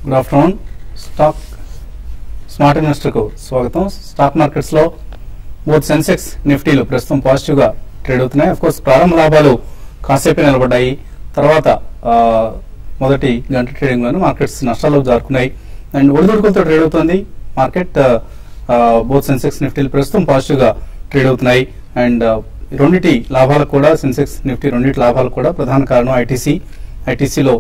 Good afternoon stock smart ఇన్వెస్టర్కు స్వాగతం stock మార్కెట్స్లో బోత్ సెన్సెక్స్ నిఫ్టీలు ప్రస్తుతం పాజిటివ్గా ట్రేడ్ అవుతున్నాయి అఫ్ కోర్స్ ప్రారంభ లాభాలు కాసేపే నిలబడ్డాయి తర్వాత ఆ, మొదటి గంట ట్రేడింగ్లోనే మార్కెట్స్ నష్టాలు జారుకున్నాయి అండ్ ఒడిదుడుకులతో ట్రేడ్ అవుతుంది మార్కెట్ బోత్ సెన్సెక్స్ నిఫ్టీలు ప్రస్తుతం పాజిటివ్గా ట్రేడ్ అవుతున్నాయి అండ్ రెండింటి లాభాలకు కూడా సెన్సెక్స్ నిఫ్టీ రెండింటి లాభాలకు కూడా ప్రధాన కారణం ఐటీసీ ఐటీసీలో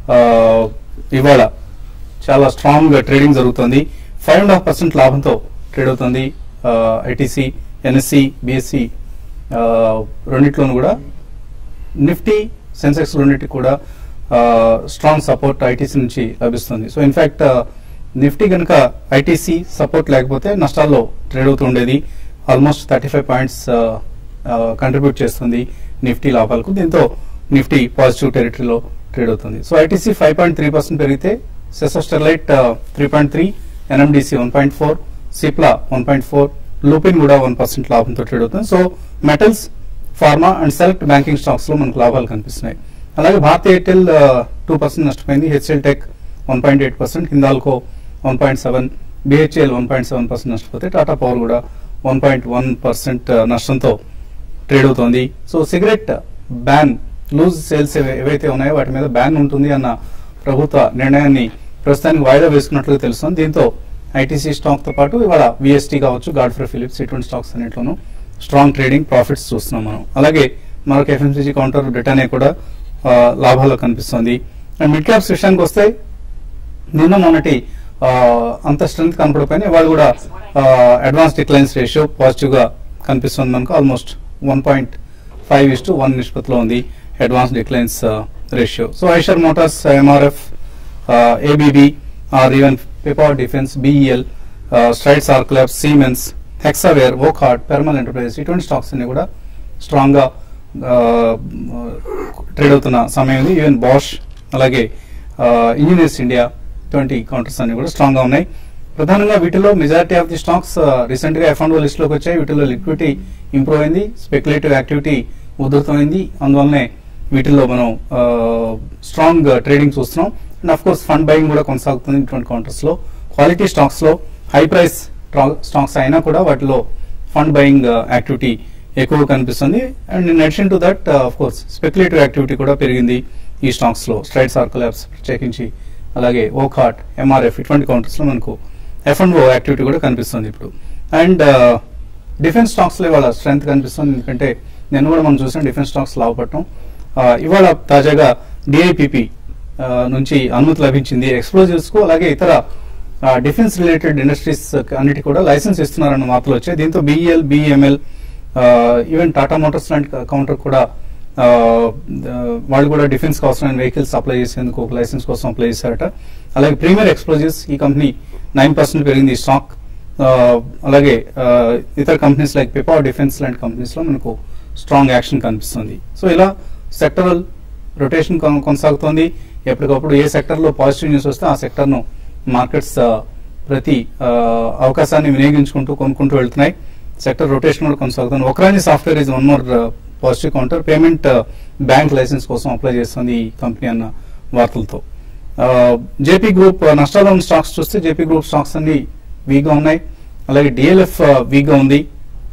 ఇవాళ చాలా స్ట్రాంగ్ ట్రేడింగ్ జరుగుతుంది ఫైవ్ అండ్ హాఫ్ పర్సెంట్ లాభంతో ట్రేడ్ అవుతుంది ఐటీసీ ఎన్ఎస్సి బిఎస్సి రెండిట్లోనూ కూడా నిఫ్టీ సెన్సెక్స్ రెండింటికి కూడా స్ట్రాంగ్ సపోర్ట్ ఐటీసీ నుంచి లభిస్తుంది సో ఇన్ఫాక్ట్ నిఫ్టీ కనుక ఐటీసీ సపోర్ట్ లేకపోతే నష్టాల్లో ట్రేడ్ అవుతూ ఉండేది almost thirty five points contribute చేస్తుంది నిఫ్టీ లాభాలకు దీంతో నిఫ్టీ పాజిటివ్ టెరిటరీలో ట్రేడ్ అవుతుంది so ITC five point three percent పెరిగితే Sesa Sterlite three point three NMDC one point four Cipla one point four Lupin కూడా వన్ పర్సెంట్ లాభంతో ట్రేడ్ అవుతుంది so metals pharma and select banking stocks లో మనకు లాభాలు కనిపిస్తున్నాయి అలాగే భారతీ ఎయిర్టెల్ టూ పర్సెంట్ నష్టపోయింది HCL tech one point eight percent Hindalco one point seven BHEL one point seven percent నష్టపోతే టాటా పవర్ కూడా వన్ పాయింట్ వన్ పర్సెంట్ నష్టంతో ట్రేడ్ అవుతోంది so cigarette ban loose sales ఏవై- ఏవైతే ఉన్నాయో వాటి మీద బ్యాన్ ఉంటుంది అన్న ప్రభుత్వ నిర్ణయాన్ని ప్రస్తుతానికి వాయిదా వేసుకున్నట్లుగా తెలుస్తుంది దీంతో ఐటీసీ స్టాక్ తో పాటు ఇవాళ విఎస్టీ కావచ్చు గాడ్ఫ్రే ఫిలిప్స్ ఇటువంటి స్టాక్స్ అన్నింటిలోనూ స్ట్రాంగ్ ట్రేడింగ్ ప్రాఫిట్స్ చూస్తున్నాం మనం అలాగే మరొక ఎఫ్ఎంసీజీ కౌంటర్ బ్రిటానియా కూడా ఆ, లాభాల్లో కనిపిస్తుంది అండ్ మిడ్ క్యాప్స్ విషయానికి వస్తే నిన్న మొన్నటి ఆ, అంత స్ట్రెంత్ కనపడకపోయినా ఇవాళ కూడా అడ్వాన్స్ డిక్లైన్స్ రేషియో పాజిటివ్ గా కనిపిస్తుంది మనకు almost one point five is to one నిష్పత్తిలో ఉంది advance declines ratio so Eicher Motors MRF ABB or even Pipavav Defence BEL Strides Arcolab Siemens Hexaware Wockhardt Piramal Enterprises ఇటువంటి స్టాక్స్ అన్ని కూడా స్ట్రాంగ్ గా trade అవుతున్న సమయం ఉంది ఈవెన్ బాష్ అలాగే ఇంజనీర్స్ ఇండియా ఇటువంటి కౌంటర్స్ అన్ని కూడా స్ట్రాంగ్ గా ఉన్నాయి ప్రధానంగా వీటిలో majority of the stocks recent గా ఎఫ్ అండ్ లిస్ట్ లోకి వచ్చాయి వీటిలో లిక్విడిటీ ఇంప్రూవ్ అయింది స్పెక్యులేటివ్ యాక్టివిటీ ఉధృతమైంది అందువల్లనే వీటిల్లో మనం స్ట్రాంగ్ ట్రేడింగ్ చూస్తున్నాం and of course fund buying కూడా కొనసాగుతుంది ఇటువంటి కౌంటర్స్ లో క్వాలిటీ స్టాక్స్ లో హై ప్రైస్ స్టాక్స్ అయినా కూడా వాటిలో ఫండ్ బయింగ్ యాక్టివిటీ ఎక్కువ కనిపిస్తుంది and in addition to that of course speculative activity కూడా పెరిగింది ఈ స్టాక్స్ లో స్ట్రైట్ సర్కిల్ యాప్స్ ప్రత్యేకించి అలాగే ఓకాట్ ఎంఆర్ఎఫ్ ఇటువంటి కౌంటర్స్ లో మనకు ఎఫ్ అండ్ ఓ యాక్టివిటీ కూడా కనిపిస్తుంది ఇప్పుడు అండ్ డిఫెన్స్ స్టాక్స్ లో ఇవాళ స్ట్రెంత్ కనిపిస్తుంది ఎందుకంటే నేను కూడా మనం చూసాం డిఫెన్స్ స్టాక్స్ లాభపడటం ఆ, ఇవాళ తాజాగా డిఐపిపి నుంచి అనుమతి లభించింది ఎక్స్ప్లోజివ్స్ కు అలాగే ఇతర డిఫెన్స్ రిలేటెడ్ ఇండస్ట్రీస్ అన్నిటి కూడా లైసెన్స్ ఇస్తున్నారన్న వార్తలు వచ్చాయి దీంతో BEL BEML even Tata Motors లాంటి కౌంటర్ కూడా ఆ, ఆ, వాళ్ళు కూడా డిఫెన్స్ కి అవసరమైన వెహికల్స్ అప్లై చేసేందుకు ఒక లైసెన్స్ కోసం అప్లై చేశారట అలాగే ప్రీమియర్ ఎక్స్ప్లోజివ్స్ ఈ కంపెనీ నైన్ పర్సెంట్ పెరిగింది ఈ స్టాక్ ఆ, అలాగే ఆ, ఇతర కంపెనీస్ లైక్ పిపా డిఫెన్స్ లాంటి కంపెనీస్ లో మనకు స్ట్రాంగ్ యాక్షన్ కనిపిస్తుంది సో ఇలా సెక్టరల్ రొటేషన్ కొనసాగుతోంది ఎప్పటికప్పుడు ఏ సెక్టర్ లో పాజిటివ్ న్యూస్ వస్తే ఆ సెక్టర్ ను మార్కెట్స్ ప్రతి ఆ, అవకాశాన్ని వినియోగించుకుంటూ కొనుక్కుంటూ వెళ్తున్నాయి సెక్టర్ రొటేషన్ కూడా కొనసాగుతుంది ఒకరాని software is one more positive counter payment bank licence కోసం అప్లై చేస్తుంది ఈ కంపెనీ అన్న వార్తలతో జేపీ గ్రూప్ నష్టాల్లో ఉన్న స్టాక్స్ చూస్తే జేపీ గ్రూప్ స్టాక్స్ అన్ని వీక్ గా ఉన్నాయి అలాగే డిఎల్ఎఫ్ వీక్ గా ఉంది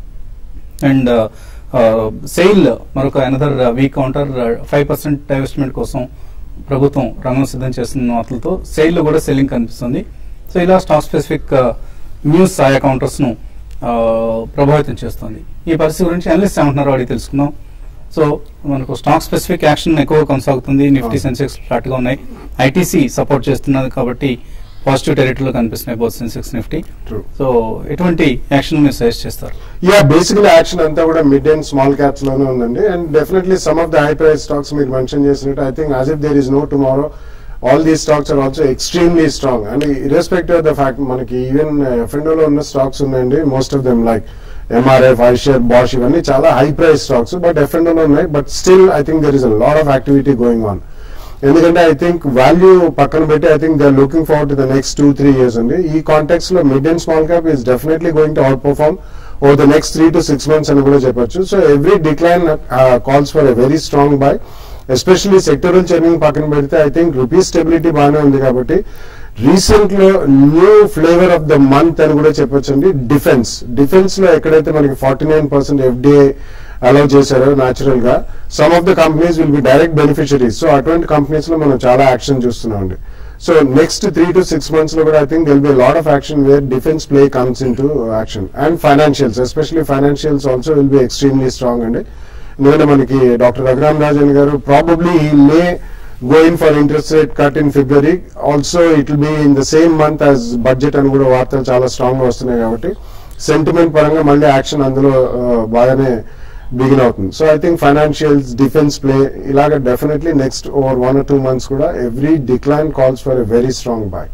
అండ్ సెయిల్ మరొక another weak counter five percent divestment కోసం ప్రభుత్వం రంగం సిద్ధం చేస్తున్న వార్తలతో సెయిల్ లో కూడా సెల్లింగ్ కనిపిస్తుంది సో ఇలా స్టాక్ స్పెసిఫిక్ న్యూస్ ఆయా కౌంటర్స్ ను ఆ, ప్రభావితం చేస్తుంది ఈ పరిస్థితి గురించి అనలిస్ట్ ఏమంటున్నారో అడిగి తెలుసుకుందాం సో మనకు స్టాక్ స్పెసిఫిక్ యాక్షన్ ఎక్కువ కొనసాగుతుంది నిఫ్టీ సెన్సెక్స్ ఫ్లాట్ గా ఉన్నాయి ఐటీసీ సపోర్ట్ చేస్తున్నది కాబట్టి పాజిటివ్ టెరిటరీలో కనిపిస్తున్నాయి both Sensex Nifty True. So ఎటువంటి యాక్షన్ మీరు సజెస్ట్ చేస్తారు యా బేసికలీ యాక్షన్ అంతా కూడా మిడ్ అండ్ స్మాల్ క్యాప్స్ లోనే ఉందండి and definitely some of the high price stocks మీరు మెన్షన్ చేసినట్టు I think as if there is no tomorrow all these stocks are also extremely strong and irrespective of the fact మనకి even F and O లో ఉన్న స్టాక్స్ ఉన్నాయండి most of them like MRF Eicher Bosch ఇవన్నీ చాలా high price stocks but F and O లో ఉన్నాయి but still I think there is a lot of activity going on ఎందుకంటే ఐ థింక్ వాల్యూ పక్కన పెట్టి I think they are looking forward to the next two three years అండి ఈ context లో mid and small cap is definitely going to outperform over the next three to six months అని కూడా చెప్పొచ్చు so every decline calls for a very strong buy especially sectoral churning పక్కన పెడితే I think rupees stability బాగానే ఉంది కాబట్టి recent లో new flavour of the month అని కూడా చెప్పొచ్చండి డిఫెన్స్ డిఫెన్స్ లో ఎక్కడైతే మనకి forty nine percent FDI allow చేశారో న్యాచురల్ గా some of the companies will be direct beneficiaries so అటువంటి కంపెనీస్ లో మనం చాలా యాక్షన్ చూస్తున్నాం అండి so next three to six months లో కూడా I think there'll be lot of action where defence play comes into action and financials especially financials also will be extremely strong అండి ఎందుకంటే మనకి డాక్టర్ రఘురామ్ రాజన్ గారు ప్రాబబ్లీ ఈ may going for interest rate cut in February also it will be in the same month as budget అని కూడా వార్తలు చాలా strong గా వస్తున్నాయి కాబట్టి సెంటిమెంట్ పరంగా మళ్ళీ యాక్షన్ అందులో ఆ, బాగానే బిగిన్ అవుతుంది so I think financials defence play ఇలాగ definitely next over one or two months కూడా every decline calls for a very strong buy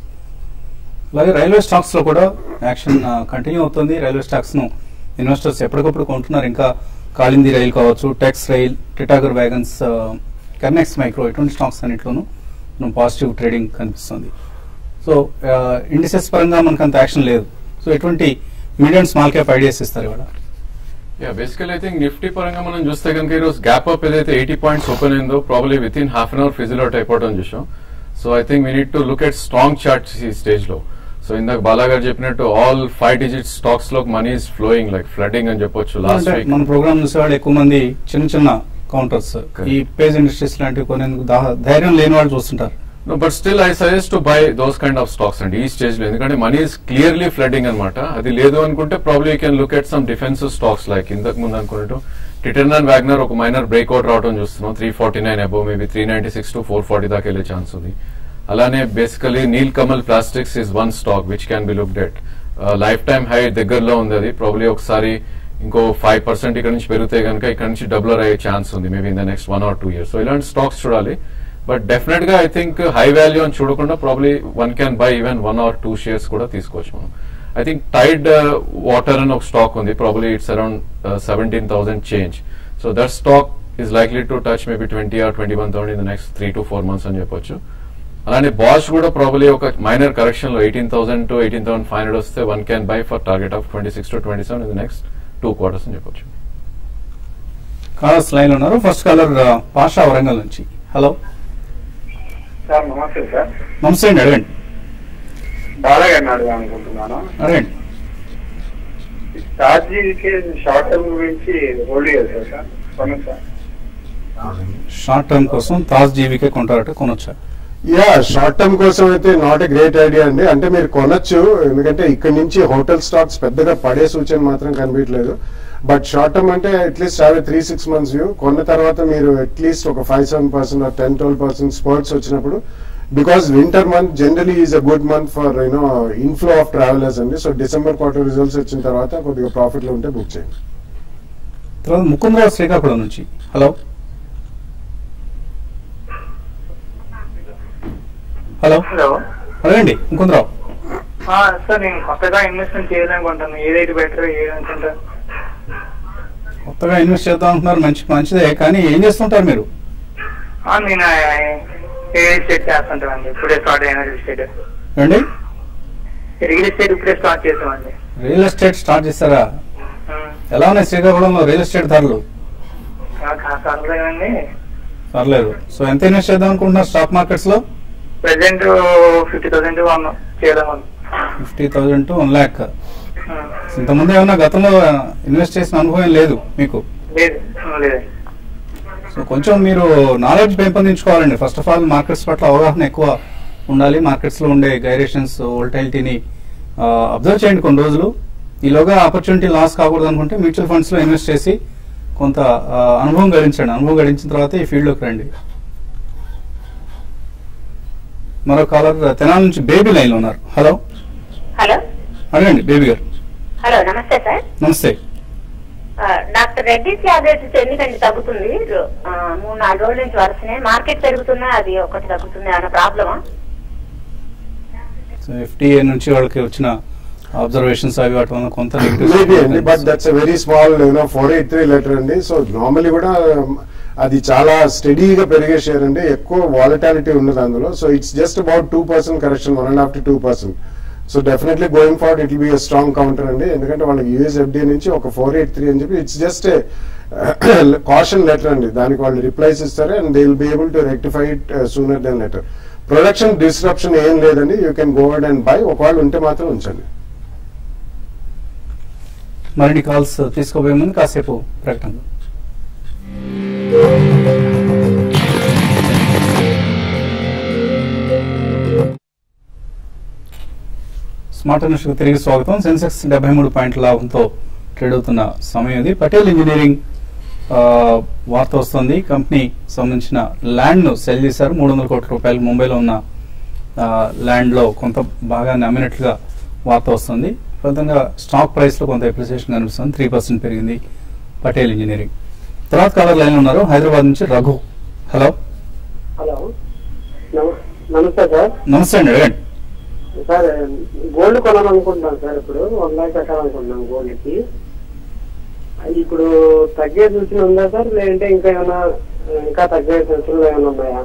అలాగే రైల్వే స్టాక్స్ లో కూడా యాక్షన్ కంటిన్యూ అవుతుంది రైల్వే స్టాక్స్ ను ఇన్వెస్టర్స్ ఎప్పటికప్పుడు కొంటున్నారు ఇంకా కాళింది రైల్ కావచ్చు Tex rail Titagarh wagons Kernex micro ఇటువంటి స్టాక్స్ అన్నింటిలోనూ మనం పాజిటివ్ ట్రేడింగ్ కనిపిస్తుంది సో ఇండిసెస్ పరంగా మనకు అంత యాక్షన్ లేదు సో ఎటువంటి మీడియం స్మాల్ క్యాప్ ఐడియాస్ ఇస్తారు ఇవాళ యా బేసికల్ ఐ థింక్ నిఫ్టీ పరంగా మనం చూస్తే కనుక ఈరోజు గ్యాప్ అప్ ఏదైతే ఎయిటీ పాయింట్స్ ఓపెన్ అయిందో probably within half an hour fizzle out అయిపోవడం చూసాం so I think we need to look at strong charts ఈ స్టేజ్ లో సో ఇందాక బాలా గారు చెప్పినట్టు ఆల్ ఫైవ్ డిజిట్ స్టాక్స్ లో money is flowing like flooding అని చెప్పొచ్చు లాస్ట్ అంటే వీక్ మన ప్రోగ్రామ్ చూసే వాళ్ళు ఎక్కువ మంది చిన్న చిన్న కౌంటర్స్ Correct. ఈ పేజ్ ఇండస్ట్రీస్ లాంటివి కొనేందుకు దా- ధైర్యం లేని వాళ్ళు చూస్తుంటారు no but still I suggest to buy those kind of stocks అండి ఈ స్టేజ్ లో ఎందుకంటే మనీ ఇస్ క్లియర్లీ ఫ్లడింగ్ అనమాట అది లేదు అనుకుంటే probably you can look at some defensive stocks like ఇంతకు ముందు అనుకున్నట్టు టిటన్ అండ్ వ్యాగ్నర్ ఒక మైనర్ బ్రేక్అవుట్ రావడం చూస్తున్నాం three forty nine above maybe three ninety six to four forty దాకా వెళ్ళే ఛాన్స్ ఉంది అలానే basically Nilkamal plastics is one stock which can be looked at lifetime high దగ్గరలో ఉంది అది ప్రాబ్లీ ఒకసారి ఇంకో ఫైవ్ పర్సెంట్ ఇక్కడ నుంచి పెరిగితే కనుక ఇక్కడ నుంచి డబులర్ అయ్యే ఛాన్స్ ఉంది maybe in the next one or two years so ఇలాంటి స్టాక్స్ చూడాలి బట్ డెఫినెట్ గా ఐ థింక్ హై వాల్యూ అని చూడకుండా probably one can buy even one or two shares కూడా తీసుకోవచ్చు మనం ఐ థింక్ టైడ్ వాటర్ అని ఒక స్టాక్ ఉంది probably it's around seventeen thousand change so that stock is likely to touch maybe twenty or twenty one thousand in the next three to four months అని చెప్పొచ్చు అలానే Bosch కూడా probably ఒక minor correction లో eighteen thousand to eighteen thousand five hundred వస్తే one can buy for target of twenty six to twenty seven in the next two quarters అని చెప్పొచ్చు callers line లో ఉన్నారు ఫస్ట్ కాలర్ పాషా వరంగల్ నుంచి hello sir నమస్తే sir నమస్తే అండి అడగండి బాలగారిని అడగా అనుకుంటున్నాను అడగండి ఛార్జీకి షార్ట్ టర్మ్ గురించి హోల్డ్ చేస్తారు సార్ కొనొచ్చు సార్ షార్ట్ టర్మ్ కోసం తాజ్ జీవికే కొంటారట కొనొచ్చా యా షార్ట్ టర్మ్ కోసం అయితే నాట్ ఎ గ్రేట్ ఐడియా అండి అంటే మీరు కొనొచ్చు ఎందుకంటే ఇక్కడ నుంచి హోటల్ స్టాక్స్ పెద్దగా పడే సూచన మాత్రం కనిపించలేదు బట్ షార్ట్ టర్మ్ అంటే at least have three six months view కొన్న తర్వాత మీరు అట్లీస్ట్ ఒక five seven percent ten twelve percent spurts వచ్చినప్పుడు because winter month generally is a good month for you know inflow of travellers అండి సో డిసెంబర్ క్వార్టర్ రిజల్ట్స్ వచ్చిన తర్వాత కొద్దిగా profit లో ఉంటే బుక్ చేయండి తర్వాత ముకుందరావు శ్రీకాకుళం నుంచి హలో హలో హలో అడగండి ముకుందరావు సార్ నేను కొత్తగా ఇన్వెస్ట్మెంట్ చేయాలనుకుంటాను ఏదైతే బెటర్ ఏదనుకుంటారు కొత్తగా ఇన్వెస్ట్ చేద్దాం అంటున్నారు మంచి మంచిదే కానీ ఏం చేస్తుంటారు మీరు నేను రియల్ ఎస్టేట్ చేస్తుంటామండి ఇప్పుడే స్టార్ట్ అయిన రియల్ ఎస్టేట్ ఏమండి రియల్ ఎస్టేట్ ఇప్పుడే స్టార్ట్ చేసామండి రియల్ ఎస్టేట్ స్టార్ట్ చేస్తారా ఉమ్. ఎలా ఉన్నాయి శ్రీకాకుళంలో రియల్ ఎస్టేట్ ధరలు ఆ, కా- పర్లేదండి పర్లేదు సో ఎంత ఇన్వెస్ట్ చేద్దాం అనుకుంటున్నారు స్టాక్ మార్కెట్స్ లో ప్రెసెంట్ ఫిఫ్టీ థౌసండ్ ఉన్నాం చేద్దాం fifty thousand to one lakh ఇంతకుముందు ఏమన్నా గతంలో ఇన్వెస్ట్ చేసిన అనుభవం లేదు మీకు లేదు ఉమ్, లేదండి సో కొంచెం మీరు నాలెడ్జ్ పెంపొందించుకోవాలండి ఫస్ట్ ఆఫ్ ఆల్ మార్కెట్స్ పట్ల అవగాహన ఎక్కువ ఉండాలి మార్కెట్స్ లో ఉండే గైరేషన్స్ వోల్టైలిటీని అబ్జర్వ్ చేయండి కొన్ని రోజులు ఈలోగా ఆపర్చునిటీ లాస్ కాకూడదు అనుకుంటే మ్యూచువల్ ఫండ్స్ లో ఇన్వెస్ట్ చేసి కొంత ఆ, అనుభవం గడించండి అనుభవం గడించిన తర్వాత ఈ ఫీల్డ్ లోకి రండి మరో కాలర్ తెనాల నుంచి బేబీ లైన్ లో ఉన్నారు హలో హలో అడగండి బేబీ గారు హలో నమస్తే సార్ నమస్తే ఆ, డాక్టర్ రెడ్డి ట్యాబ్లెట్స్ ఎందుకండి తగ్గుతుంది ఆ, మూడు నాలుగు రోజుల నుంచి వరుసనే మార్కెట్ పెరుగుతున్నా అది ఒకటి తగ్గుతుంది అన్న ప్రాబ్లమా సో ఎఫ్టీఏ నుంచి వాళ్ళకి వచ్చిన అబ్జర్వేషన్స్ అవి వాటి వల్ల కొంత మేబీ అండి but negative that's very small you know four eight three letter అండి సో నార్మల్లీ కూడా um, అది చాలా స్టడీగా పెరిగే షేర్ అండి ఎక్కువ వాలటాలిటీ ఉన్నది అందులో so it's just about two percent correction one and half to two percent so definitely going forward it be strong counter అండి ఎందుకంటే వాళ్ళకి యూఎస్ ఎఫ్డీ నుంచి ఒక ఫోర్ ఎయిట్ త్రీ అని చెప్పి ఇట్స్ జస్ట్ కాషన్ లెటర్ అండి దానికి వాళ్ళు రిప్లైస్ ఇస్తారు and they will be able to rectify it sooner then later production disruption ఏం లేదండి you can go and buy ఒకవేళ ఉంటే మాత్రం ఉంచండి మరిన్ని కాల్స్ తీసుకోబోయే ముందు కాసేపు ప్రకటన స్మార్ట్ న్యూస్కి తిరిగి స్వాగతం సెన్సెక్స్ డెబ్బై మూడు పాయింట్ల లాభంతో ట్రేడ్ అవుతున్న సమయం ఇది పటేల్ ఇంజనీరింగ్ ఆ, వార్త వస్తుంది కంపెనీ సంబంధించిన ల్యాండ్ ను సెల్ చేశారు మూడు వందల కోట్ల రూపాయలు ముంబైలో ఉన్న ఆ, ల్యాండ్ లో కొంత బాగా నమ్మినట్లుగా వార్త వస్తుంది ఫలితంగా స్టాక్ ప్రైస్ లో కొంత ఎప్రిసియేషన్ కనిపిస్తుంది త్రీ పర్సెంట్ పెరిగింది పటేల్ ఇంజనీరింగ్ తర్వాత కాలర్ లైన్ ఉన్నారు హైదరాబాద్ నుంచి రఘు హలో హలో నమ- నమస్తే సార్ నమస్తే అండి అడగండి సార్ గోల్డ్ కొనాలనుకుంటున్నాను సార్ ఇప్పుడు వన్ లాక్ పెట్టాలనుకుంటున్నాను గోల్డ్ కి అది ఇప్పుడు తగ్గే సూచన ఉందా సార్ లేదంటే ఇంకా ఏమైనా ఇంకా తగ్గే సూచనలు ఏమైనా ఉన్నాయా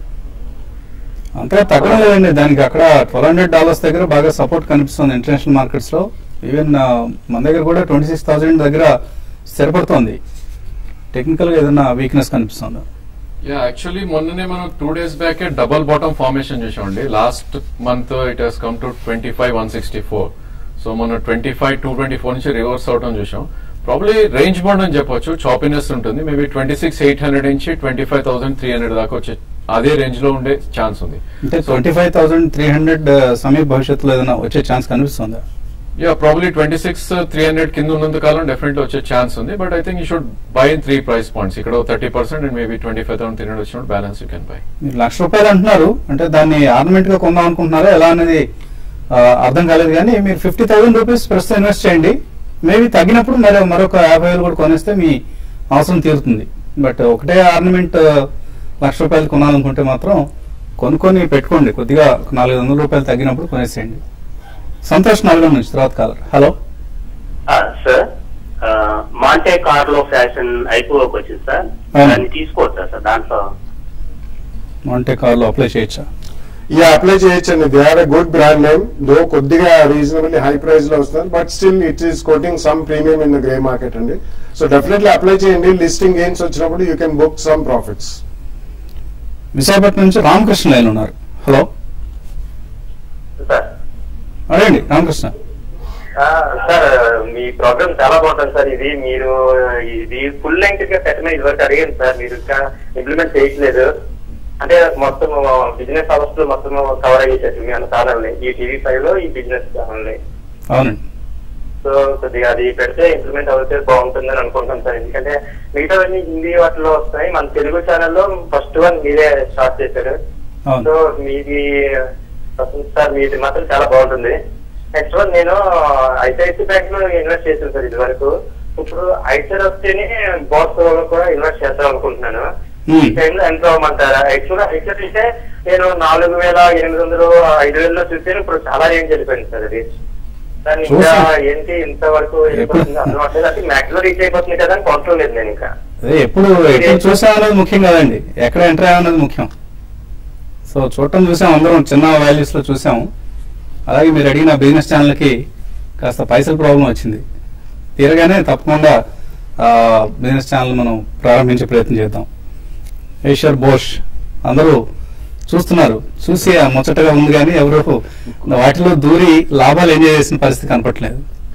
అంతగా తగ్గడం లేదండి దానికి అక్కడ ట్వెల్వ్ హండ్రెడ్ డాలర్స్ దగ్గర బాగా సపోర్ట్ కనిపిస్తుంది ఇంటర్నేషనల్ మార్కెట్స్ లో ఈవెన్ మన దగ్గర కూడా ట్వంటీ సిక్స్ థౌసండ్ దగ్గర స్థిరపడుతోంది టెక్నికల్ గా ఏదైనా వీక్నెస్ కనిపిస్తుందా యా యాక్చువల్లీ మొన్ననే మనం two days back double bottom formation చేసామండి last month it has come to twenty five one sixty four so మనం twenty five two twenty four నుంచి రివర్స్ అవటం చూసాం ప్రాబ్లీ రేంజ్ బాండ్ అని చెప్పొచ్చు చాపినెస్ ఉంటుంది maybe twenty six eight hundred నుంచి twenty five thousand three hundred దాకా వచ్చే అదే రేంజ్ లో ఉండే ఛాన్స్ ఉంది అంటే twenty five thousand three hundred సమీప భవిష్యత్తులో ఏదైనా వచ్చే ఛాన్స్ కనిపిస్తుందా yeah probably twenty six three hundred కింద ఉన్నంత కాలం డెఫినెట్ వచ్చే ఛాన్స్ ఉంది but I think you should buy in three price points ఇక్కడ thirty percent and maybe twenty five thousand three hundred వచ్చినప్పుడు బ్యాలెన్స్ యూ కెన్ బై మీరు లక్ష రూపాయలు అంటున్నారు అంటే దాన్ని ఆర్నమెంట్ గా కొందాం అనుకుంటున్నారా ఎలా అనేది ఆ, అర్థం కాలేదు కానీ మీరు ఫిఫ్టీ థౌసండ్ రూపీస్ ప్రస్తుతం ఇన్వెస్ట్ చేయండి మేబీ తగ్గినప్పుడు మరి మరొక యాభై వేలు కూడా కొనేస్తే మీ అవసరం తీరుతుంది బట్ ఒకటే ఆర్నమెంట్ లక్ష రూపాయలు కొనాలనుకుంటే మాత్రం కొనుక్కొని పెట్టుకోండి కొద్దిగా ఒక నాలుగు వందల రూపాయలు తగ్గినప్పుడు కొనేసేయండి సంతోష్ నల్గొండ నుంచి తర్వాత caller hello sir Monte Carlo fashion అయిపోవకు వచ్చింది సార్ అవును. దాన్ని తీసుకోవచ్చా సార్ దాంట్లో మాంటే కార్లో అప్లై చేయొచ్చా యా అప్లై చేయొచ్చండి they are a good brand name though కొద్దిగా రీజనబుల్లీ హై ప్రైస్ లో వస్తున్నారు but still it is quoting some premium in the grey market అండి సో డెఫినెట్లీ అప్లై చేయండి లిస్టింగ్ గెయిన్స్ వచ్చినప్పుడు you can book some profits Visakhapatnam నుంచి Ramakrishna line ఉన్నారు hello sir అడగండి రామకృష్ణ ఆ, సార్ మీ ప్రోగ్రామ్ చాలా బాగుంటుంది సార్ ఇది మీరు ఇది ఫుల్ లెంగ్త్ గా పెట్టమని ఇదివరకు అడిగాను సార్ మీరు ఇంకా ఇంప్లిమెంట్ చేయట్లేదు అంటే మొత్తం బిజినెస్ అవర్స్ లో మొత్తం కవర్ అయ్యేటట్టు మీ అన్న ఛానల్ని ఈ టీవీ ఫైవ్ లో ఈ బిజినెస్ ఛానల్ని అవునండి సో కొద్దిగా అది పెడితే ఇంప్లిమెంట్ అవుతే బాగుంటుందని అనుకుంటాం సార్ ఎందుకంటే మిగతావన్నీ హిందీ వాటిలో వస్తాయి మన తెలుగు ఛానల్లో ఫస్ట్ వన్ మీరే స్టార్ట్ చేశారు అవును సో మీది వసంత్ సార్ మీది మాత్రం చాలా బాగుంటుంది నెక్స్ట్ వన్ నేను ఐసిఐసి బ్యాంక్ లో ఇన్వెస్ట్ చేశాను సార్ ఇది వరకు ఇప్పుడు ఐసర్ వస్తేనే బాక్స్ లో కూడా ఇన్వెస్ట్ చేద్దాం అనుకుంటున్నాను Hmm. ఈ టైంలో ఎంత అవ్వమంటారా యాక్చువల్గా ఐసర్ అయితే నేను నాలుగు వేల ఎనిమిది వందలు ఐదు వేలలో చూసాను ఇప్పుడు చాలా ఏం వెళ్ళిపోయింది సార్ అది దాన్ని ఇంకా చూసాను. ఏంటి ఇంతవరకు వెళ్ళిపోతుంది అర్థం అవ్వట్లేదు అంటే మ్యాక్సిమం రీచ్ అయిపోతుంది కదా అని కొంటలేదు నేను ఇంకా అదే ఎప్పుడు ఎప్పుడు చూసామన్నది ముఖ్యం కాదండి ఎక్కడ ఎంటర్ అయ్యామన్నది ముఖ్యం సో చూడటం చూసాం అందరం చిన్న వాల్యూస్ లో చూసాము అలాగే మీరు అడిగిన బిజినెస్ ఛానల్కి కాస్త పైసల ప్రాబ్లం వచ్చింది తీరగానే తప్పకుండా బిజినెస్ ఛానల్ మనం ప్రారంభించే ప్రయత్నం చేద్దాం ఏషర్ బోష్ అందరూ చూస్తున్నారు చూసి ఆ ముచ్చటగా ఉంది కానీ ఎవరు వాటిలో దూరి లాభాలు ఎంజాయ్ చేసిన పరిస్థితి కనపట్లేదు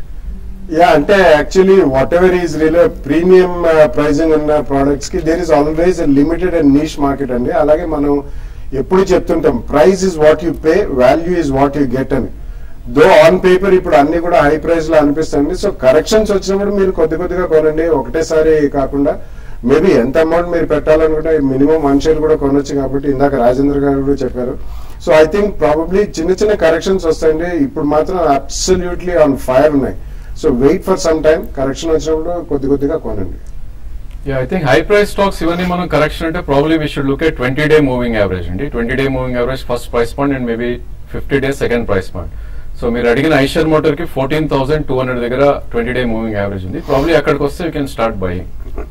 యా అంటే actually whatever is real premium pricing ఉన్న ప్రోడక్ట్స్ కి there is always limited and niche market అండి అలాగే మనం ఎప్పుడు చెప్తుంటాం price is what you pay value is what you get అని దో ఆన్ పేపర్ ఇప్పుడు అన్ని కూడా హై ప్రైస్ లో అనిపిస్తుంది సో కరెక్షన్స్ వచ్చినప్పుడు మీరు కొద్ది కొద్దిగా కొనండి ఒకటేసారి కాకుండా మేబీ ఎంత అమౌంట్ మీరు పెట్టాలనుకుంటే మినిమం వన్ షేర్ కూడా కొనొచ్చు కాబట్టి ఇందాక రాజేంద్ర గారు కూడా చెప్పారు సో ఐ థింక్ ప్రాబబ్లీ చిన్న చిన్న కరెక్షన్స్ వస్తాయండి ఇప్పుడు మాత్రం అబ్సల్యూట్లీ ఆన్ ఫైర్ ఉన్నాయి so wait for some time correction వచ్చినప్పుడు కొద్ది కొద్దిగా కొనండి yeah I think high price stocks ఇవన్నీ మనం కరెక్షన్ అంటే probably we should look at twenty day moving average అండి twenty day moving average first price point and maybe fifty day second price point so మీరు అడిగిన Eicher Motor కి fourteen thousand two hundred దగ్గర twenty day moving average ఉంది probably అక్కడికి వస్తే you can start buying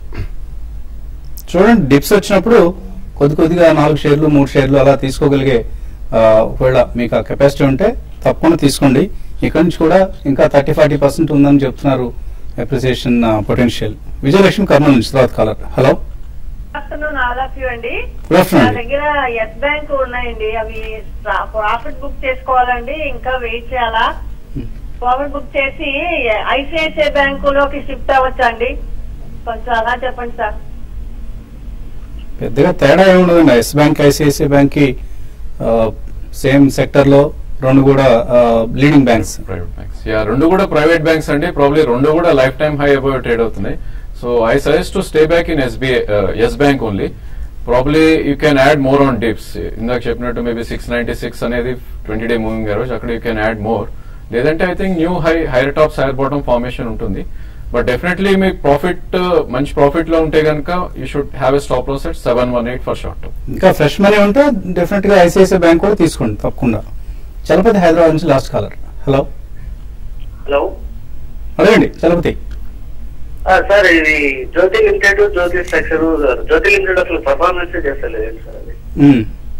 చూడండి dips వచ్చినప్పుడు కొద్ది కొద్దిగా నాలుగు షేర్లు మూడు షేర్లు అలా తీసుకోగలిగే ఆ, ఒకవేళ మీకు ఆ కెపాసిటీ ఉంటే తప్పకుండా తీసుకోండి ఇక్కడ నుంచి కూడా ఇంకా థర్టీ ఫార్టీ పర్సెంట్ ఉందని చెప్తున్నారు అప్రిసియేషన్ పొటెన్షియల్ విజయలక్ష్మి కర్నూలు నుంచి తర్వాత caller hello afternoon all of you అండి Good afternoon నా అండి. దగ్గర ఎస్ బ్యాంక్ ఉన్నాయండి అవి ప్రాఫిట్ బుక్ చేసుకోవాలండి ఇంకా వెయిట్ చేయాలా ప్రాఫిట్ బుక్ చేసి ఐసిఐసిఐ బ్యాంకులోకి షిఫ్ట్ అవ్వచ్చా అండి కొంచెం అలా చెప్పండి సార్ పెద్దగా తేడా ఏముండదండి ఎస్ బ్యాంక్ ఐసిఐసిఐ బ్యాంక్ కి సేమ్ సెక్టర్ లో రెండు కూడా leading banks private banks yeah రెండు కూడా ప్రైవేట్ బ్యాంక్స్ అండి ప్రాబ్లీ రెండు కూడా lifetime high above trade అవుతున్నాయి so I suggest to stay back in SBI Yes bank only probably you can add more on dips ఇందాక చెప్పినట్టు maybe six ninety six అనేది twenty day moving average అక్కడ you can add more లేదంటే I think new high higher tops higher bottom formation ఉంటుంది but definitely మీకు profit మంచి profit లో ఉంటే కనుక you should have a stop loss at seven one eight for short ఇంకా fresh money ఉంటే definite గా ఐసిఐసిఐ బ్యాంక్ కూడా తీసుకోండి తప్పకుండా చలపతి హైదరాబాద్ నుంచి లాస్ట్ కాలర్ హలో హలో అడగండి చలపతి ఆ, సార్ ఇది Jyoti limited Jyoti structure Jyoti limited అసలు పర్ఫార్మెన్స్ చేస్తలేదు సార్ అది మ్మ్.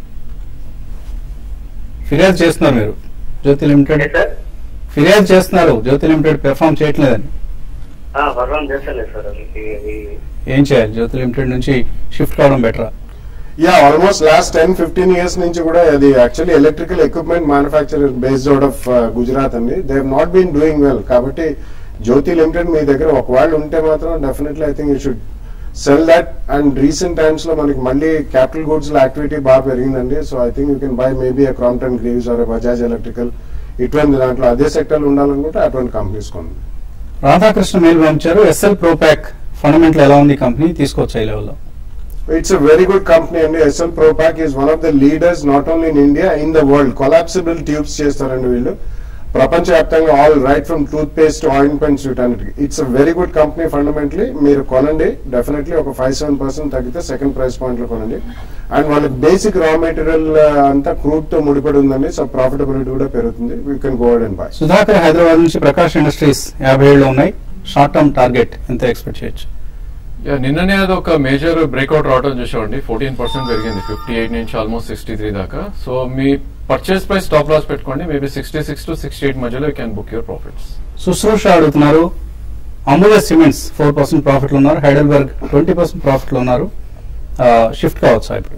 ఫిర్యాదు చేస్తున్నారు మీరు జ్యోతి లిమిటెడ్ ఏ సార్ ఫిర్యాదు చేస్తున్నారు జ్యోతి లిమిటెడ్ పెర్ఫామ్ చేయట్లేదని పర్ఫార్మ్ చేస్తలేదు సార్ అది ఇది ఏం చేయాలి జ్యోతి లిమిటెడ్ నుంచి షిఫ్ట్ కావడం బెటరా yeah almost last ten fifteen years నుంచి కూడా అది actually electrical equipment manufacturer based out of Gujarat అండి they have not been doing well కాబట్టి జ్యోతి లిమిటెడ్ మీ దగ్గర ఒకవేళ ఉంటే మాత్రం definitely I think you should sell that and recent times లో మనకి మళ్ళీ క్యాపిటల్ గూడ్స్ లో యాక్టివిటీ బాగా పెరిగిందండి so I think you can buy maybe Crompton Greaves or Bajaj Electrical ఇటువంటి దాంట్లో అదే సెక్టర్ ఉండాలనుకుంటే అటువంటి కంపెనీస్ కొంది రాధాకృష్ణ మెయిల్ పంపించారు ఎస్ఎల్ ప్రోపాక్ ఫండమెంటల్ ఎలా ఉంది కంపెనీ తీసుకోవచ్చు ఈ లెవెల్లో It's a very good company and SL Propack is one of the leaders not only in India, in the world. Collapsible tubes చేస్తారండి వీళ్ళు ప్రపంచవ్యాప్తంగా all right from toothpaste to ointments వీటన్నిటికి it's a very good company fundamentally మీరు కొనండి definitely ఒక five seven percent తగ్గితే second price point లో కొనండి అండ్ వాళ్ళకి బేసిక్ రా మెటీరియల్ అంతా క్రూడ్ తో ముడిపడి ఉందండి సో ప్రాఫిటబిలిటీ కూడా పెరుగుతుంది we can go and buy Sudhakar Hyderabad నుంచి ప్రకాష్ ఇండస్ట్రీస్ యాభై ఏళ్ళు ఉన్నాయి షార్ట్ టర్మ్ టార్గెట్ ఎంత ఎక్స్పెక్ట్ చేయొచ్చు యా నిన్ననే అది ఒక మేజర్ బ్రేక్అవుట్ రావడం చూసామండి ఫోర్టీన్ పర్సెంట్ పెరిగింది ఫిఫ్టీ ఎయిట్ నుంచి ఆల్మోస్ట్ సిక్స్టీ త్రీ దాకా సో మీ పర్చేస్ ప్రైస్ స్టాప్ లాస్ పెట్టుకోండి maybe sixty six to sixty eight మధ్యలో you can book your profits Sushrusha అడుగుతున్నారు Amulya Cements four percent profit లో ఉన్నారు హైడల్బర్గ్ ట్వంటీ పర్సెంట్ ప్రాఫిట్ లో ఉన్నారు షిఫ్ట్ కావచ్చు ఇప్పుడు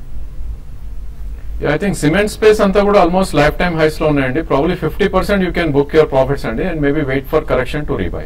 ఐ థింక్ సిమెంట్ స్పేస్ అంతా కూడా ఆల్మోస్ట్ లైఫ్ టైమ్ హైస్ లో ఉన్నాయండి probably fifty percent you can book your profits అండి and maybe wait for correction to rebuy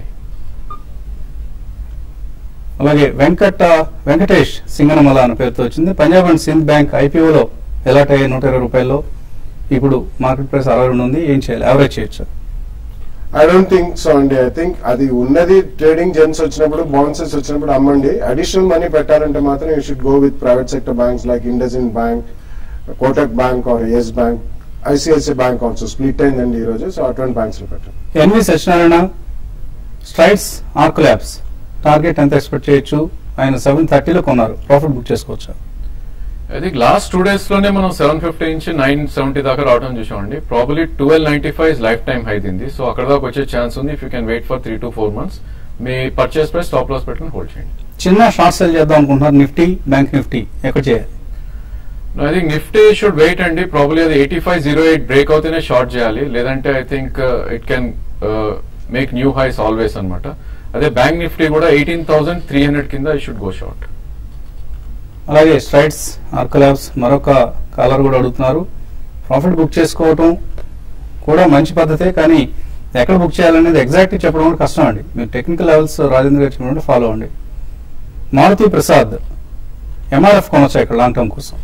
అలాగే వెంకట వెంకటేష్ సింగనమల అనే పేరుతో వచ్చింది పంజాబ్ అండ్ సింధ్ బ్యాంక్ ఐపీఓలో ఎలాట్ అయ్యే నూట ఇరవై రూపాయల్లో ఇప్పుడు మార్కెట్ ప్రైస్ అరవై రెండు ఉంది ఏం చేయాలి యావరేజ్ చేయొచ్చు ఐ డోంట్ థింక్ సో అండి ఐ థింక్ అది ఉన్నది ట్రేడింగ్ జెన్స్ వచ్చినప్పుడు బౌన్సెస్ వచ్చినప్పుడు అమ్మండి అడిషనల్ మనీ పెట్టాలంటే మాత్రం you should go with private sector banks like Indus in bank Kotak bank or Yes bank ICICI bank also split అయిందండి ఈ రోజు సో అటువంటి బ్యాంక్స్ లో పెట్టండి NV Satyanarayana Strides Arcolab target ఎంత ఎక్స్పెక్ట్ చేయొచ్చు ఆయన సెవెన్ థర్టీలో కొన్నారు ప్రాఫిట్ బుక్ చేసుకోవచ్చు I think last two days లోనే మనం సెవెన్ ఫిఫ్టీ నుంచి నైన్ సెవెంటీ దాకా రావడం చూసామండి probably twelve ninety five lifetime high దింది so అక్కడ దాకా వచ్చే ఛాన్స్ ఉంది if you can wait for three to four months మీ పర్చేస్ ప్రైస్ స్టాప్ లాస్ పెట్టుకుని హోల్డ్ చేయండి చిన్న షార్ట్ సెల్ చేద్దాం అనుకుంటున్నారు నిఫ్టీ బ్యాంక్ నిఫ్టీ ఎక్కడ చేయాలి I think Nifty should wait అండి ప్రాబ్లీ అది eighty five zero eight break అవుతేనే షార్ట్ చేయాలి లేదంటే I think it can make new highs always అన్నమాట అదే బ్యాంక్ నిఫ్టీ కూడా ఎయిటీన్ థౌసండ్ త్రీ హండ్రెడ్ కింద ఐ షుడ్ గో షార్ట్ అలాగే స్ట్రైట్స్ ఆర్క్ ల్యాబ్స్ మరొక కాలర్ కూడా అడుగుతున్నారు ప్రాఫిట్ బుక్ చేసుకోవటం కూడా మంచి పద్ధతే కానీ ఎక్కడ బుక్ చేయాలనేది ఎగ్జాక్ట్ చెప్పడం కూడా కష్టం అండి మీరు టెక్నికల్ లెవెల్స్ రాజేంద్ర గారు చెప్పినట్టు ఫాలో అవ్వండి మారుతి ప్రసాద్ ఎంఆర్ఎఫ్ కొనొచ్చా ఇక్కడ లాంగ్ టర్మ్ కోసం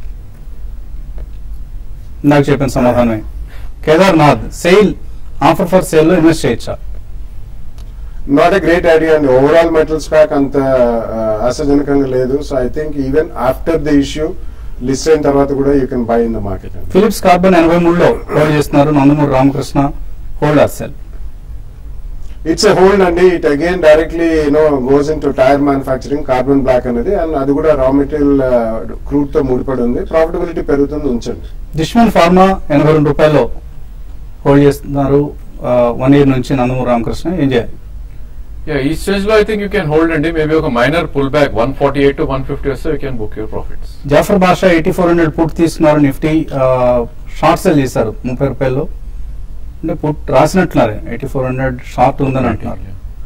నాకు చెప్పిన సమాధానమే Kedarnath SAIL offer for sale లో ఇన్వెస్ట్ చేయొచ్చా నాట్ ఎ గ్రేట్ ఐడియా అండి ఓవరాల్ మెటల్స్ ప్యాక్ అంత ఆ, ఆశాజనకంగా లేదు so I think even after the issue list అయిన తర్వాత కూడా you can buy in the market అండి ఫిలిప్స్ కార్బన్ ఎనభై మూడులో హోల్డ్ చేస్తున్నారు Nandamuri Ramakrishna hold or sell it's a hold అండి it again directly you know goes into tyre manufacturing carbon black అనేది and అది కూడా రా మెటీరియల్ క్రూడ్ తో ముడిపడి ఉంది ప్రాఫిటబిలిటీ పెరుగుతుంది ఉంచండి దుష్మన్ ఫార్మా ఎనభై రెండు రూపాయల్లో హోల్డ్ చేస్తున్నారు వన్ ఇయర్ నుంచి నందమూరి రామకృష్ణ ఏం చేయాలి యా ఈ స్టేజ్ లో I think you can hold అండి మేబీ ఒక minor pull back one forty eight to one fifty వస్తే you can book your profits Jafar Basha eighty four hundred put తీసుకున్నారు నిఫ్టీ షార్ట్ సెల్ చేశారు ముప్పై రూపాయల్లో అంటే పుట్ రాసినట్టున్నారు ఎయిటీ ఫోర్ హండ్రెడ్ షార్ట్ ఉందని అంటున్నారు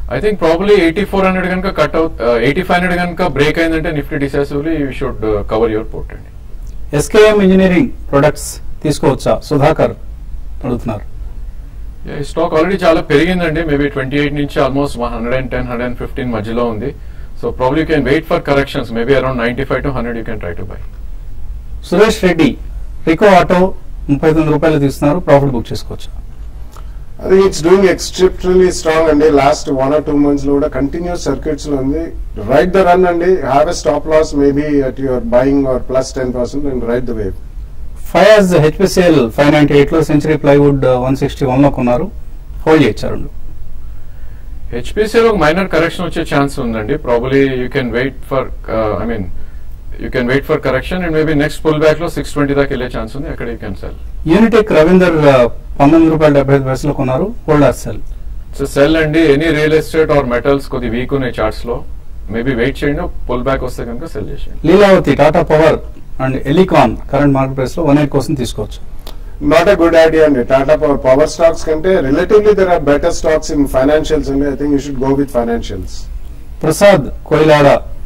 I think probably eighty four hundred కనుక cut out eighty five hundred కనుక బ్రేక్ అయిందంటే Nifty decisively you should cover your port అండి ఎస్కేఎం ఇంజనీరింగ్ ప్రొడక్ట్స్ తీసుకోవచ్చా సుధాకర్ అడుగుతున్నారు ఈ స్టాక్ ఆల్రెడీ చాలా పెరిగిందండి మేబీ ట్వంటీ ఎయిట్ నుంచి almost hundred and ten hundred and fifteen మధ్యలో ఉంది so probably you can wait for corrections maybe around ninety five to hundred you can try to buy Suresh Reddy Rico auto ముప్పై తొమ్మిది రూపాయలు తీస్తున్నారు profit book చేసుకోవచ్చా అది it's doing exceptionally strong అండి last one or two months లో కూడా continues circuits లో ఉంది రైట్ ద రన్ అండి have a stop loss maybe at your buying or plus ten percent and ride the wave Fayaz HPCL five ninety eight లో Century plywood one sixty one లో కొన్నారు hold చేయొచ్చారు రెండు హెచ్పిసిలో ఒక మైనర్ కరెక్షన్ వచ్చే chance ఉందండి probably you can wait for I mean you can wait for correction and maybe next pull back లో సిక్స్ ట్వంటీ దాకా వెళ్ళే ఛాన్స్ ఉంది అక్కడ you can sell Unitech Ravinder ఆ, పంతొమ్మిది రూపాయల డెబ్బై ఐదు పైసలు కొన్నారు hold or sell so sell అండి any real estate or metals కొద్ది వీక్ ఉన్నాయి చార్ట్స్ లో మేబీ వెయిట్ చేయండి పుల్ బ్యాక్ వస్తే కనుక సెల్ చేసేయండి Leelavathi Tata Power and Elecon current market price లో వన్ ఎయిట్ కోసం తీసుకోవచ్చు నాట్ ఎ గుడ్ ఐడియా అండి టాటా పవర్ పవర్ స్టాక్స్ కంటే relatively there are better stocks in financials అండి I think you should go with financials Prasad Koilada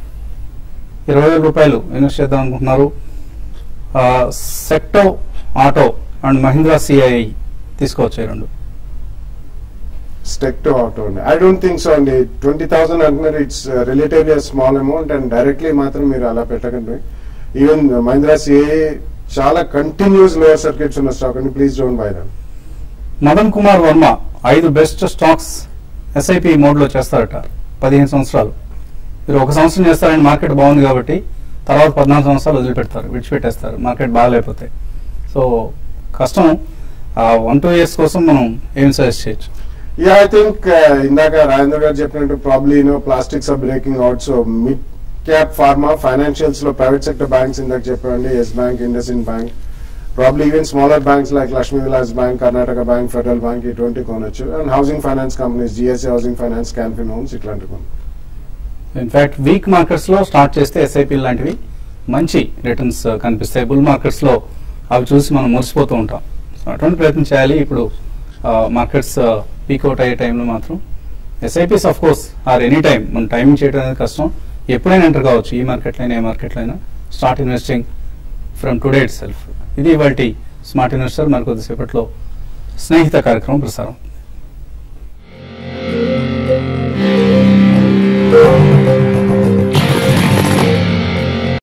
ఇరవై వేల రూపాయలు ఇన్వెస్ట్ చేద్దాం అనుకుంటున్నారు ఆ, సెక్టో ఆటో అండ్ మహీంద్రా సిఐఐ తీసుకోవచ్చు ఈ రెండు స్టెక్టో ఆటో అండి ఐ డోంట్ థింక్ సో అండి ట్వంటీ థౌసండ్ అంటున్నారు it's relatively small amount and directly మాత్రం మీరు అలా పెట్టకండి ఈవెన్ మహీంద్రా సిఏ చాలా కంటిన్యూస్ లోయర్ సర్క్యూట్స్ ఉన్న స్టాక్ అండి please don't buy them Madan Kumar Varma ఐదు బెస్ట్ స్టాక్స్ ఎస్ఐపి మోడ్ లో చేస్తారట పదిహేను సంవత్సరాలు మీరు ఒక సంవత్సరం చేస్తారని మార్కెట్ బాగుంది కాబట్టి తర్వాత పద్నాలుగు సంవత్సరాలు వదిలిపెడతారు విడిచిపెట్టేస్తారు మార్కెట్ బాగాలేకపోతే సో కష్టం ఆ వన్ టూ ఇయర్స్ కోసం మనం ఏం సజెస్ట్ చేయొచ్చు యా ఐ థింక్ ఇందాక రాజేంద్ర గారు చెప్పినట్టు probably no plastics are breaking out so mid cap pharma financials లో ప్రైవేట్ సెక్టర్ బ్యాంక్స్ ఇందాక చెప్పండి Yes bank Indus in bank probably even smaller banks like Lakshmi Vilas bank Karnataka bank Federal bank ఇటువంటి కొనొచ్చు and housing finance companies GSA housing finance Canfin homes ఇట్లాంటి కొన్ని in fact weak markets లో start చేస్తే SIP లాంటివి మంచి రిటర్న్స్ కనిపిస్తాయి బుల్ మార్కెట్స్ లో అవి చూసి మనం మురిసిపోతూ ఉంటాం సో అటువంటి ప్రయత్నం చేయాలి ఇప్పుడు మార్కెట్స్ పీక్ అవుట్ అయ్యే టైంలో మాత్రం SIPs of course or any time మనం టైమింగ్ చేయడం అనేది కష్టం ఎప్పుడైనా ఎంటర్ కావచ్చు ఈ మార్కెట్లో అయినా ఏ మార్కెట్లో అయినా start investing from today itself ఇది ఇవాళ స్మార్ట్ ఇన్వెస్టర్ మరి కొద్దిసేపట్లో స్నేహిత కార్యక్రమం ప్రసారం